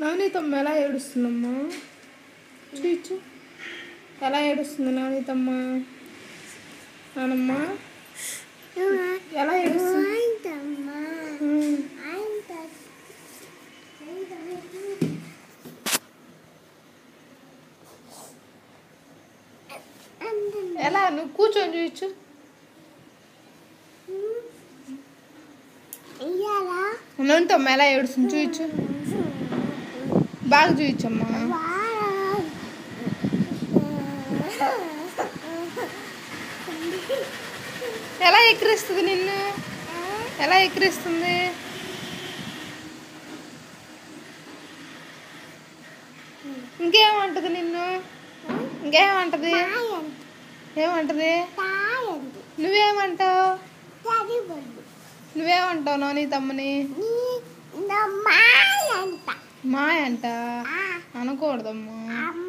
నవనీతమ్మ ఎలా ఏడుస్తుందమ్మా చూచు ఎలా ఏడుస్తుంది నవనీతమ్మ నానమ్మ ఎలా ఏడుస్తుంది ఉమ్. ఎలా నువ్వు కూర్చొని చూయచ్చు నవనీతమ్మ ఎలా ఏడుస్తుంది చూయచ్చు బాగా చూయచ్చమ్మా ఎలా ఎక్కిరిస్తుంది నిన్ను ఎలా ఎక్కిరిస్తుంది ఇంకేమంటది నిన్ను ఇంకేమంటది ఏమంటది నువ్వేమంటావు నువ్వేమంటావు నోని తమ్మని మాయ అంట అనకూడదమ్మా